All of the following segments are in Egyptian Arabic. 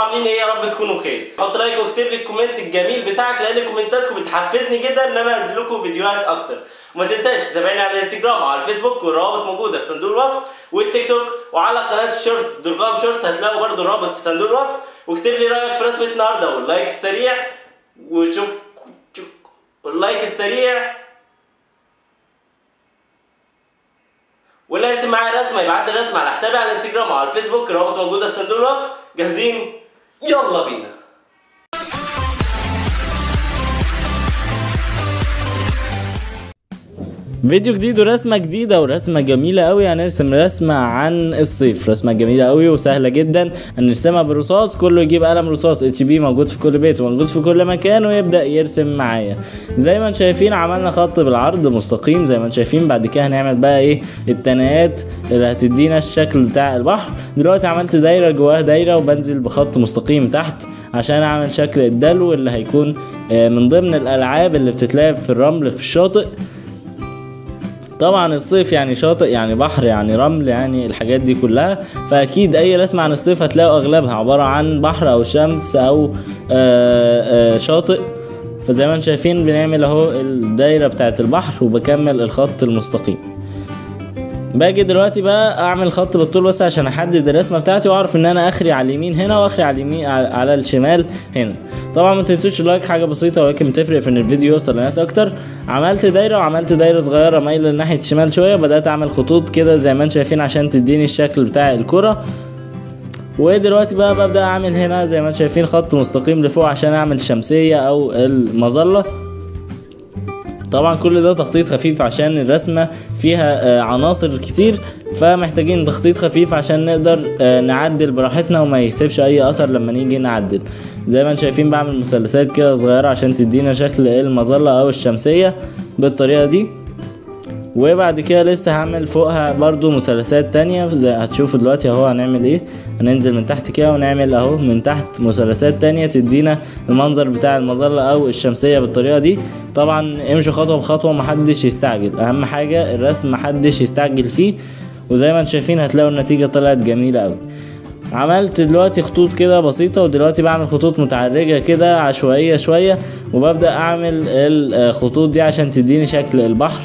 عاملين ايه يا رب تكونوا بخير حط لايك واكتب لي الكومنت الجميل بتاعك لان كومنتاتكم بتحفزني جدا ان انا انزل لكم فيديوهات اكتر وما تنساش تتابعني على الانستجرام وعلى الفيسبوك والروابط موجوده في صندوق الوصف والتيك توك وعلى قناه الشورتس درغام شورتس هتلاقوا برضو الرابط في صندوق الوصف واكتب لي رايك في رسمه النهارده واللايك السريع وشوف شوف- واللايك السريع واللي هيرسم معايا رسمه يبعت لي رسمه على حسابي على الانستجرام او على الفيسبوك الرابط موجوده في صندوق الوصف جاهزين يلا بينا فيديو جديد ورسمة جديدة ورسمة جميلة قوي هنرسم رسمة عن الصيف رسمة جميلة قوي وسهلة جدا هنرسمها بالرصاص كله يجيب قلم رصاص اتش بي موجود في كل بيت وموجود في كل مكان ويبدأ يرسم معايا زي ما انتم شايفين عملنا خط بالعرض مستقيم زي ما انتم شايفين بعد كده هنعمل بقى ايه التنايات اللي هتدينا الشكل بتاع البحر دلوقتي عملت دايرة جواها دايرة وبنزل بخط مستقيم تحت عشان اعمل شكل الدلو اللي هيكون آه، من ضمن الالعاب اللي بتتلعب في الرمل في الشاطئ طبعا الصيف يعني شاطئ يعني بحر يعني رمل يعني الحاجات دي كلها فاكيد اي رسمه عن الصيف هتلاقوا اغلبها عباره عن بحر او شمس او آه، آه، شاطئ فزي ما انتم شايفين بنعمل اهو الدايره بتاعه البحر وبكمل الخط المستقيم باجي دلوقتي بقى اعمل خط بالطول بس عشان احدد الرسمه بتاعتي واعرف ان انا اخري على اليمين هنا واخري على اليمين على على الشمال هنا طبعا ما تنسوش اللايك حاجه بسيطه ولكن بتفرق في ان الفيديو يوصل لناس اكتر عملت دايره وعملت دايره صغيره مايله ناحيه الشمال شويه بدات اعمل خطوط كده زي ما انتم شايفين عشان تديني الشكل بتاع الكره ودلوقتي بقى ببدا اعمل هنا زي ما انتم شايفين خط مستقيم لفوق عشان اعمل شمسيه او المظله طبعا كل ده تخطيط خفيف عشان الرسمة فيها آه، عناصر كتير فمحتاجين تخطيط خفيف عشان نقدر آه، نعدل براحتنا وما يسيبش اي اثر لما نيجي نعدل زي ما انتم شايفين بعمل مثلثات كده صغيرة عشان تدينا شكل المظلة او الشمسية بالطريقة دي وبعد كده لسه هعمل فوقها برضو مثلثات تانية زي هتشوفوا دلوقتي اهو هنعمل ايه هننزل من تحت كده ونعمل اهو من تحت مثلثات تانية تدينا المنظر بتاع المظلة او الشمسية بالطريقة دي طبعا امشوا خطوة بخطوة محدش يستعجل اهم حاجة الرسم محدش يستعجل فيه وزي ما انتم شايفين هتلاقوا النتيجة طلعت جميلة اوي عملت دلوقتي خطوط كده بسيطة ودلوقتي بعمل خطوط متعرجة كده عشوائية شوية وببدأ أعمل الخطوط دي عشان تديني شكل البحر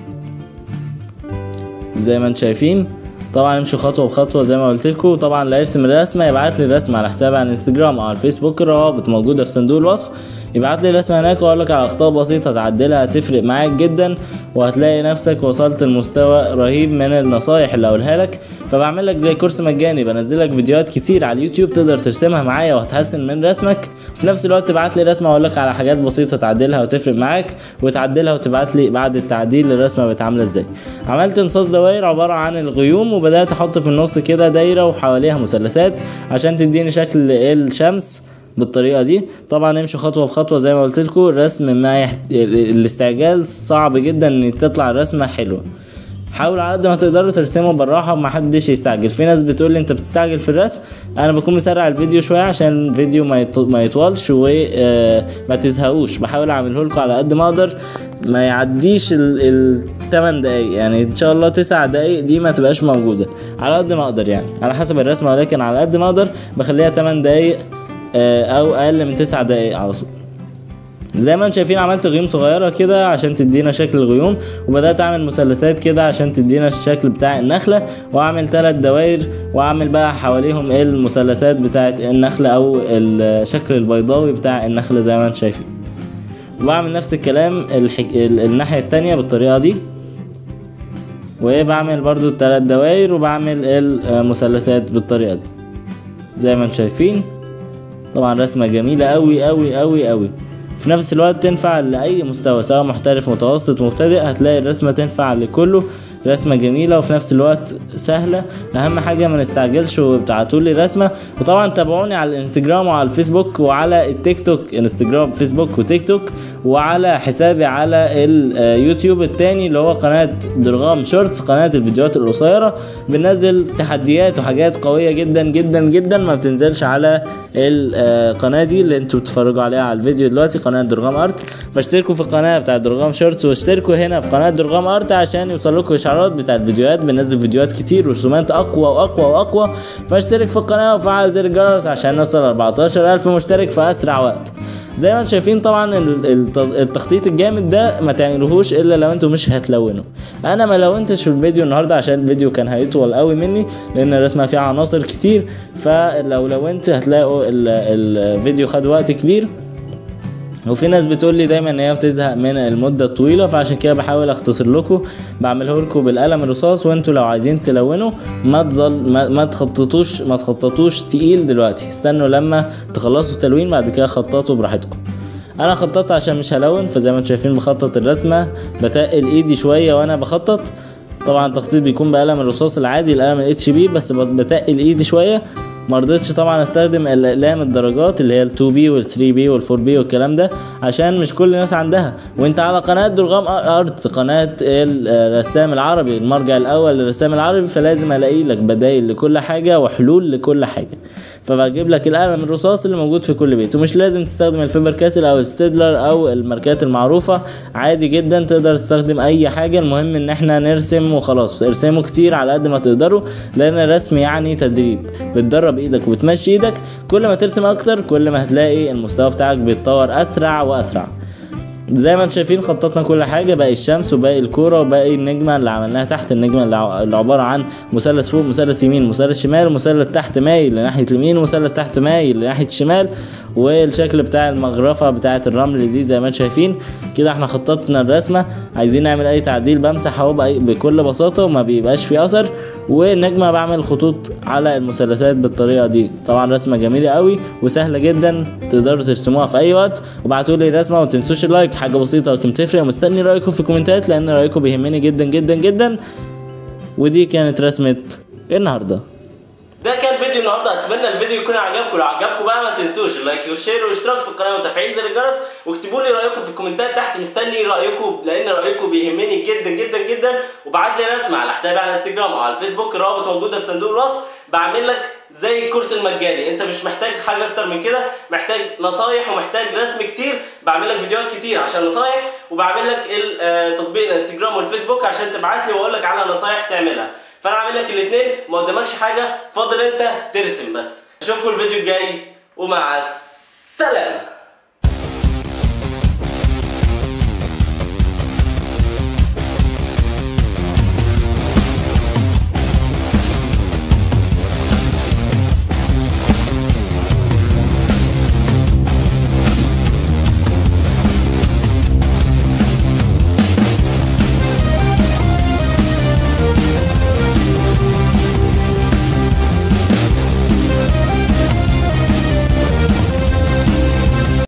زي ما انتم شايفين طبعا امشوا خطوه بخطوه زي ما قلت لكم طبعا اللي هيرسم الرسمه يبعت لي الرسمه على حسابي على الانستجرام او على الفيسبوك الروابط موجوده في صندوق الوصف يبعت لي الرسمه هناك واقول لك على اخطاء بسيطه تعدلها هتفرق معاك جدا وهتلاقي نفسك وصلت لمستوى رهيب من النصايح اللي اقولها لك فبعمل لك زي كورس مجاني بنزل لك فيديوهات كتير على اليوتيوب تقدر ترسمها معايا وهتحسن من رسمك وفي نفس الوقت تبعت لي رسمه اقول لك على حاجات بسيطه تعدلها وتفرق معاك وتعدلها وتبعت لي بعد التعديل الرسمه بقت عامله ازاي عملت انصاص دوائر عباره عن الغيوم وبدات احط في النص كده دايره وحواليها مثلثات عشان تديني شكل الشمس بالطريقه دي طبعا امشوا خطوه بخطوه زي ما قلت لكم الرسم ما يحت... الاستعجال صعب جدا ان تطلع الرسمه حلوه حاولوا على قد ما تقدروا ترسموا بالراحه ومحدش يستعجل في ناس بتقول لي انت بتستعجل في الرسم انا بكون مسرع الفيديو شويه عشان الفيديو ما, يط... ما يطولش وما تزهقوش بحاول اعمله لكم على قد ما اقدر ما يعديش ال... ال... 8 دقايق يعني ان شاء الله 9 دقايق دي ما تبقاش موجوده على قد ما اقدر يعني على حسب الرسمه ولكن على قد ما اقدر بخليها 8 دقايق آه، او اقل من 9 دقايق على طول زي ما انتم شايفين عملت غيوم صغيره كده عشان تدينا شكل الغيوم وبدات اعمل مثلثات كده عشان تدينا الشكل بتاع النخله واعمل ثلاث دوائر واعمل بقى حواليهم المثلثات بتاعه النخله او الشكل البيضاوي بتاع النخله زي ما انتم شايفين وبعمل نفس الكلام الحك... ال- الناحيه التانية بالطريقه دي وبعمل برضو الثلاث دوائر وبعمل المثلثات بالطريقه دي زي ما انتم شايفين طبعا رسمه جميله قوي قوي قوي قوي في نفس الوقت تنفع لأي مستوى سواء محترف متوسط مبتدئ هتلاقي الرسمة تنفع لكله رسمة جميلة وفي نفس الوقت سهلة أهم حاجة ما نستعجلش وابعتولي رسمة وطبعا تابعوني على الانستجرام وعلى الفيسبوك وعلى التيك توك انستجرام فيسبوك وتيك توك وعلى حسابي على اليوتيوب التاني اللي هو قناة درغام شورتس قناة الفيديوهات القصيرة بننزل تحديات وحاجات قوية جدا جدا جدا ما بتنزلش على القناة دي اللي انتوا بتتفرجوا عليها على الفيديو دلوقتي قناة درغام ارت فاشتركوا في القناة بتاعت درغام شورتس واشتركوا هنا في قناة درغام ارت عشان يوصل لكم اشعارات الاشعارات بتاعت الفيديوهات بننزل فيديوهات كتير ورسومات اقوى واقوى واقوى فاشترك في القناه وفعل زر الجرس عشان نوصل 14000 مشترك في اسرع وقت زي ما انتم شايفين طبعا ال- الت- التخطيط الجامد ده ما تعملوهوش الا لو انتم مش هتلونوا انا ما لونتش في الفيديو النهارده عشان الفيديو كان هيطول قوي مني لان الرسمه فيها عناصر كتير فلو لونت هتلاقوا ال- الفيديو خد وقت كبير وفي ناس بتقول لي دايما ان هي بتزهق من المده الطويله فعشان كده بحاول اختصر لكم بعمله لكم بالقلم الرصاص وانتوا لو عايزين تلونوا ما تظل ما, ما تخططوش ما تخططوش تقيل دلوقتي استنوا لما تخلصوا تلوين بعد كده خططوا براحتكم انا خططت عشان مش هلون فزي ما انتم شايفين بخطط الرسمه بتقل ايدي شويه وانا بخطط طبعا التخطيط بيكون بقلم الرصاص العادي القلم الاتش بي بس بتقل ايدي شويه ما رضيتش طبعا استخدم الاقلام الدرجات اللي هي ال 2 بي وال 3 بي وال 4 بي والكلام ده عشان مش كل الناس عندها وانت على قناه درغام ارت قناه الرسام العربي المرجع الاول للرسام العربي فلازم الاقي لك بدايل لكل حاجه وحلول لكل حاجه فبجيب لك القلم الرصاص اللي موجود في كل بيت ومش لازم تستخدم الفيبر كاسل او الستيدلر او الماركات المعروفه عادي جدا تقدر تستخدم اي حاجه المهم ان احنا نرسم وخلاص ارسموا كتير على قد ما تقدروا لان الرسم يعني تدريب بتدرب ايدك وبتمشي ايدك كل ما ترسم اكتر كل ما هتلاقي المستوى بتاعك بيتطور اسرع واسرع زي ما انتم شايفين خططنا كل حاجه باقي الشمس وباقي الكوره وباقي النجمه اللي عملناها تحت النجمه اللي ع- اللي عباره عن مثلث فوق مثلث يمين مثلث شمال ومثلث تحت مايل لناحيه اليمين ومثلث تحت مايل لناحيه الشمال والشكل بتاع المغرفه بتاعه الرمل دي زي ما انتم شايفين كده احنا خططنا الرسمه عايزين نعمل اي تعديل بمسح اهو بأي- بكل بساطه وما بيبقاش فيه اثر والنجمه بعمل خطوط على المثلثات بالطريقه دي طبعا رسمه جميله قوي وسهله جدا تقدروا ترسموها في اي وقت وابعتوا لي الرسمه وما تنسوش اللايك حاجه بسيطه لكن تفرق ومستني رايكم في الكومنتات لان رايكم بيهمني جدا جدا جدا ودي كانت رسمه النهارده ده كان فيديو النهارده اتمنى الفيديو يكون عجبكم لو عجبكم بقى ما تنسوش اللايك والشير والاشتراك في القناه وتفعيل زر الجرس واكتبوا لي رايكم في الكومنتات تحت مستني رايكم لان رايكم بيهمني جدا جدا جدا وبعت لي رسمه على حسابي على انستجرام او على الفيسبوك الرابط موجوده في صندوق الوصف بعمل لك زي الكورس المجاني انت مش محتاج حاجه اكتر من كده محتاج نصايح ومحتاج رسم كتير بعمل لك فيديوهات كتير عشان نصايح وبعمل لك ال- آه، تطبيق الانستجرام والفيسبوك عشان تبعت لي واقول لك على نصايح تعملها فانا عامل لك الاثنين ما قدامكش حاجه فاضل انت ترسم بس اشوفكم الفيديو الجاي ومع السلامه